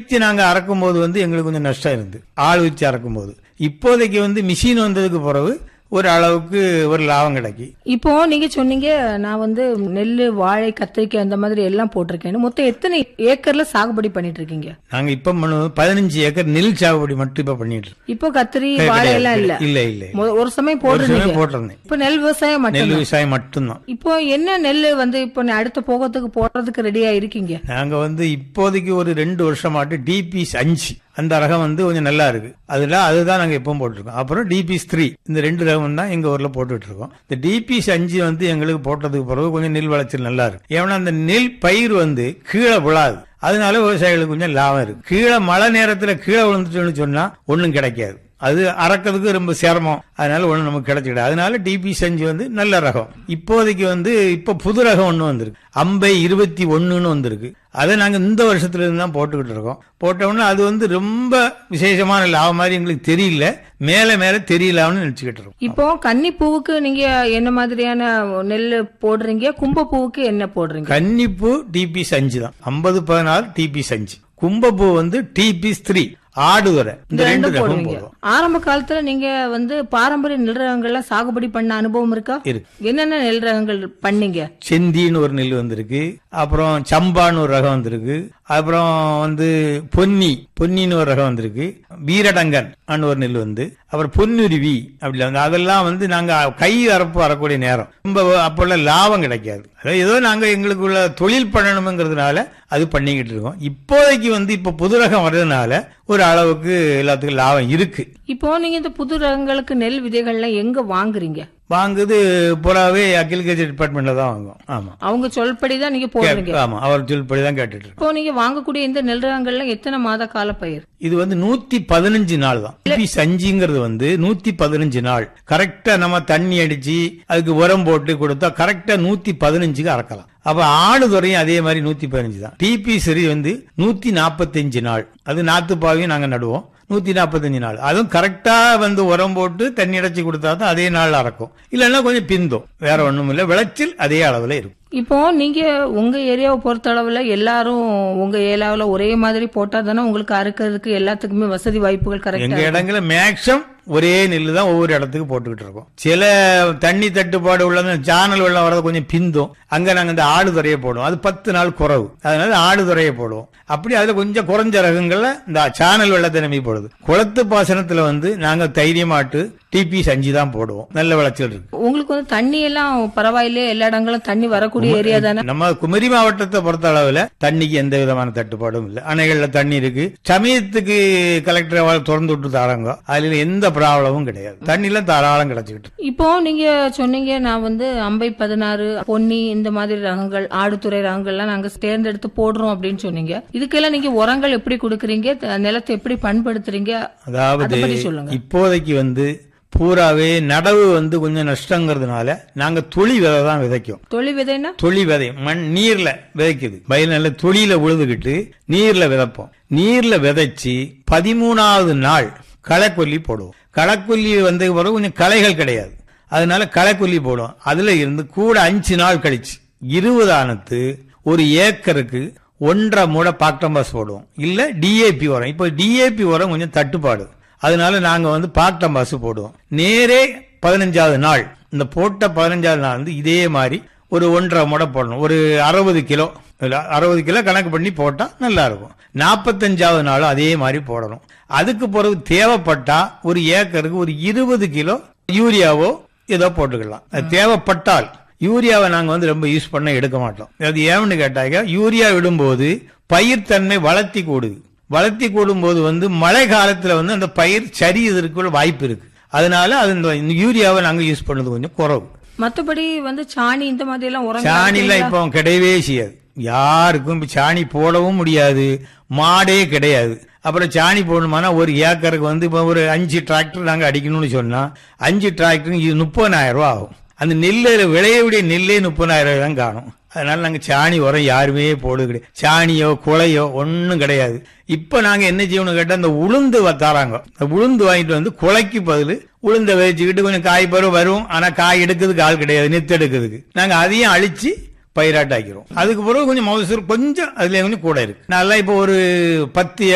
வச்சு நாங்க அறக்கும் போது வந்து எங்களுக்கு கொஞ்சம் நஷ்டம் இருந்து ஆள் வச்சு அறக்கும் போது இப்போதைக்கு வந்து மிஷின் வந்ததுக்கு பிறகு ஒரு அளவுக்கு ஒரு லாபம் கிடைக்கி இப்போ நீங்க சொன்னீங்க நான் வந்து நெல்லு வாழை கத்திரிக்காய் அந்த மாதிரி எல்லாம் போட்டிருக்கேன்னு மொத்தம் எத்தனை ஏக்கர்ல சாகுபடி பண்ணிட்டு இருக்கீங்க நாங்க இப்ப பண்ணுவோம் பதினஞ்சு ஏக்கர் நெல் சாகுபடி மட்டும் இப்ப பண்ணிட்டு இருக்கோம் இப்போ கத்திரி வாழை எல்லாம் இல்ல இல்ல இல்ல மொ- ஒரு சமயம் ஒரு சமயம் போட்டிருந்தீங்க போட்டிருந்தேன் இப்ப நெல் விவசாயம் மட்டும் நெல் விவசாயம் மட்டும்தான் இப்போ என்ன நெல் வந்து இப்போ நீ அடுத்த போகத்துக்கு போடுறதுக்கு ரெடியா இருக்கீங்க நாங்க வந்து இப்போதைக்கு ஒரு ரெண்டு வருஷமாட்டு டிபிஸ் அஞ்சு அந்த ரகம் வந்து கொஞ்சம் நல்லா இருக்கு அதுல அதுதான் நாங்க எப்பவும் போட்டிருக்கோம் அப்புறம் டிபிஸ் த்ரீ இந்த ரெண்டு ரகம் தான் எங்க ஊர்ல போட்டுட்டு இருக்கோம் இந்த டிபிஸ் அஞ்சு வந்து எங்களுக்கு போட்டதுக்கு பிறகு கொஞ்சம் நெல் விளைச்சல் நல்லா இருக்கு ஏன்னா அந்த நெல் பயிர் வந்து கீழே விழாது அதனால விவசாயிகளுக்கு கொஞ்சம் லாபம் இருக்கு கீழே மழை நேரத்துல கீழே விழுந்துட்டோம்னு சொன்னா ஒண்ணும் கிடைக்காது அது அறக்கிறதுக்கு ரொம்ப சிரமம் அதனால ஒண்ணு நமக்கு கிடைச்சிடாது அதனால டிபி செஞ்சு வந்து நல்ல ரகம் இப்போதைக்கு வந்து இப்ப புது ரகம் ஒண்ணு வந்திருக்கு அம்பை இருபத்தி ஒண்ணுன்னு வந்திருக்கு அதை நாங்க இந்த வருஷத்துல இருந்து தான் போட்டுக்கிட்டு இருக்கோம் போட்டோம்னா அது வந்து ரொம்ப விசேஷமான லாபம் மாதிரி எங்களுக்கு தெரியல மேல மேல தெரியலாம்னு நினைச்சுக்கிட்டு இருக்கோம் இப்போ கன்னி பூவுக்கு நீங்க என்ன மாதிரியான நெல் போடுறீங்க கும்ப பூவுக்கு என்ன போடுறீங்க கன்னிப்பூ டிபிஸ் அஞ்சு தான் ஐம்பது பதினாறு டிபிஸ் அஞ்சு கும்பப்பூ வந்து டிபிஸ் த்ரீ ஆடுதுறை இந்த ரெண்டு ரெண்டும் ரகம் போடுவீங்க போடுவோம் ஆரம்ப காலத்துல நீங்க வந்து பாரம்பரிய நெல் ரகங்கள்லாம் சாகுபடி பண்ண அனுபவம் இருக்கா இருக்கு என்னென்ன நெல் ரகங்கள் பண்ணீங்க செந்தின்னு ஒரு நெல் வந்திருக்கு அப்புறம் சம்பான்னு ஒரு ரகம் வந்திருக்கு அப்புறம் வந்து பொன்னி பொன்னின்னு ஒரு ரகம் வந்திருக்கு வீரடங்கன் ஒரு நெல் வந்து அப்புறம் பொன்னுருவி அப்படி வந்து அதெல்லாம் வந்து நாங்க கை அறப்பு வரக்கூடிய நேரம் ரொம்ப அப்போல்லாம் லாபம் கிடைக்காது அதாவது ஏதோ நாங்க எங்களுக்குள்ள தொழில் பண்ணணுங்கிறதுனால அது பண்ணிக்கிட்டு இருக்கோம் இப்போதைக்கு வந்து இப்ப புது ரகம் வர்றதுனால ஒரு அளவுக்கு எல்லாத்துக்கும் லாபம் இருக்கு இப்போ நீங்க இந்த புது ரகங்களுக்கு நெல் விதைகள்லாம் எங்க வாங்குறீங்க வாங்குது புறாவே அக்ரிகல்ச்சர் டிபார்ட்மெண்ட்ல தான் வாங்குவோம் ஆமா அவங்க சொல்படிதான் நீங்க போடுறீங்க ஆமா அவர் சொல்படி தான் கேட்டுட்டு இருக்கோம். இப்போ நீங்க வாங்கக்கூடிய இந்த நெல் ரகங்கள்லாம் எத்தனை மாத கால பயிர் இது வந்து நூத்தி பதினஞ்சு நாள் தான் பீஸ் அஞ்சுங்கிறது வந்து நூத்தி பதினஞ்சு நாள் கரெக்டா நம்ம தண்ணி அடிச்சு அதுக்கு உரம் போட்டு கொடுத்தா கரெக்டா நூத்தி பதினஞ்சுக்கு அறக்கலாம் அப்ப ஆடுதுறையும் அதே மாதிரி நூத்தி பதினஞ்சு தான் டிபி சரி வந்து நூத்தி நாற்பத்தஞ்சு நாள் அது நாத்துப்பாவையும் நாங்க நடுவோம் நூத்தி நாற்பத்தஞ்சு நாள் அதுவும் கரெக்டா வந்து உரம் போட்டு தண்ணி அடைச்சு கொடுத்தா தான் அதே நாள் அறக்கும் இல்லைன்னா கொஞ்சம் பிந்தும் வேற ஒண்ணும் இல்ல விளைச்சல் அதே அளவுல இருக்கும் இப்போ நீங்க உங்க ஏரியாவை பொறுத்த அளவுல எல்லாரும் உங்க ஏரியாவுல ஒரே மாதிரி போட்டா தானே உங்களுக்கு அறுக்கிறதுக்கு எல்லாத்துக்குமே வசதி வாய்ப்புகள் எங்க கரெக்டா இடங்கள மேக்ஸிமம் ஒரே நெல்லு தான் ஒவ்வொரு இடத்துக்கு போட்டுக்கிட்டு இருக்கோம் சில தண்ணி தட்டுப்பாடு உள்ள சானல் வெள்ளம் வர்றது கொஞ்சம் பிந்தும் அங்க நாங்க இந்த ஆடுதுறையை போடுவோம் அது பத்து நாள் குறவு அதனால ஆடுதுறையை போடுவோம் அப்படி அதுல கொஞ்சம் குறைஞ்ச ரகங்கள்ல இந்த சானல் வெள்ளத்தை நம்பி போடுது குளத்து பாசனத்துல வந்து நாங்க தைரியமாட்டு டிபி அஞ்சு தான் போடுவோம் நல்ல விளைச்சல் இருக்கு உங்களுக்கு வந்து தண்ணி எல்லாம் பரவாயில்லையே எல்லா இடங்களும் தண்ணி வரக்கூடிய ஏரியா தானே நம்ம குமரி மாவட்டத்தை பொறுத்த அளவுல தண்ணிக்கு எந்த விதமான தட்டுப்பாடும் இல்லை அணைகள்ல தண்ணி இருக்கு சமயத்துக்கு கலெக்டர் அவள் திறந்து விட்டு தாராங்க அதுல எந்த ப்ராப்ளமும் கிடையாது தண்ணிலாம் தாராளம் கிடைச்சிக்கிட்டு இருக்கு. இப்போ நீங்க சொன்னீங்க நான் வந்து அம்பை பதினாறு பொன்னி இந்த மாதிரி ரகங்கள் ஆடுதுறை ரகங்கள்லாம் நாங்க தேர்ந்தெடுத்து போடுறோம் அப்படின்னு சொன்னீங்க இதுக்கெல்லாம் நீங்க உரங்கள் எப்படி கொடுக்கறீங்க த- நிலத்தை எப்படி பண்படுத்துறீங்க அதாவது அதை பத்தி சொல்லுங்க இப்போதைக்கு வந்து பூராவே நடவு வந்து கொஞ்சம் நஷ்டங்கிறதுனால நாங்க தொழி விதை தான் விதைக்கும் தொழில் விதைன்னா தொழி விதை மண் நீர்ல விதைக்குது வயல் நல்ல தொழில உழுதுகிட்டு நீர்ல விதைப்போம் நீர்ல விதைச்சு பதிமூணாவது நாள் களைக்கொல்லி போடுவோம் களைக்கொல்லி வந்த பிறகு கொஞ்சம் களைகள் கிடையாது அதனால களைக்கொல்லி போடுவோம் அதுல இருந்து கூட அஞ்சு நாள் கழிச்சு இருபதானத்து ஒரு ஏக்கருக்கு ஒன்றரை மூடை பாக்டம்பாஸ் போடுவோம் இல்ல டிஏபி உரம் இப்போ டிஏபி உரம் கொஞ்சம் தட்டுப்பாடு அதனால நாங்க வந்து பாக்டம்பாஸ் போடுவோம் நேரே பதினஞ்சாவது நாள் இந்த போட்ட பதினஞ்சாவது நாள் வந்து இதே மாதிரி ஒரு ஒன்றரை முடை போடணும் ஒரு அறுபது கிலோ இல்ல, அறுபது கிலோ கணக்கு பண்ணி போட்டா நல்லா இருக்கும் நாற்பத்தஞ்சாவது நாளும் அதே மாதிரி போடணும் அதுக்கு பிறகு தேவைப்பட்டா ஒரு ஏக்கருக்கு ஒரு இருபது கிலோ யூரியாவோ ஏதோ போட்டுக்கலாம் அது தேவைப்பட்டால் யூரியாவை நாங்க வந்து ரொம்ப யூஸ் பண்ண எடுக்க மாட்டோம் அது ஏன்னு கேட்டாக்க யூரியா விடும்போது பயிர் தன்மை வளர்த்தி கூடுது வளர்த்தி கூடும்போது வந்து மழை காலத்துல வந்து அந்த பயிர் சரியதற்குள்ள வாய்ப்பு இருக்கு அதனால அது இந்த இந்த யூரியாவை நாங்க யூஸ் பண்ணது கொஞ்சம் குறவு மத்தபடி வந்து சாணி இந்த மாதிரி எல்லாம் உரங்கள் சாணிலாம் இப்போ கிடையவே செய்யாது யாருக்கும் இப்ப சாணி போடவும் முடியாது மாடே கிடையாது அப்புறம் சாணி போடணுமானா ஒரு ஏக்கருக்கு வந்து இப்போ ஒரு அஞ்சு டிராக்டர் நாங்க அடிக்கணும்னு சொன்னா அஞ்சு டிராக்டர் இது முப்பதாயிரம் ரூபாய் ஆகும் அந்த நெல்லில் விளையக்கூடிய நெல்லே முப்பதாயிரம் ரூபாய் தான் காணும் அதனால நாங்க சாணி உரம் யாருமே போடுறது கிடையாது சாணியோ குலையோ ஒன்றும் கிடையாது இப்ப நாங்க என்ன செய்யணும் கேட்டா அந்த உளுந்து வ- தராங்க அந்த உளுந்து வாங்கிட்டு வந்து குலைக்கு பதில் உளுந்த வச்சுக்கிட்டு கொஞ்சம் காய் பருவம் வரும் ஆனா காய் எடுக்கிறதுக்கு ஆள் கிடையாது நெத்து எடுக்கிறதுக்கு நாங்க அதையும் அழிச்சு பயிராட்டாக்கிறோம் அதுக்கு பிறகு கொஞ்சம் மகசூல் கொஞ்சம் அதுல கொஞ்சம் கூட இருக்கு நல்லா இப்போ ஒரு பத்து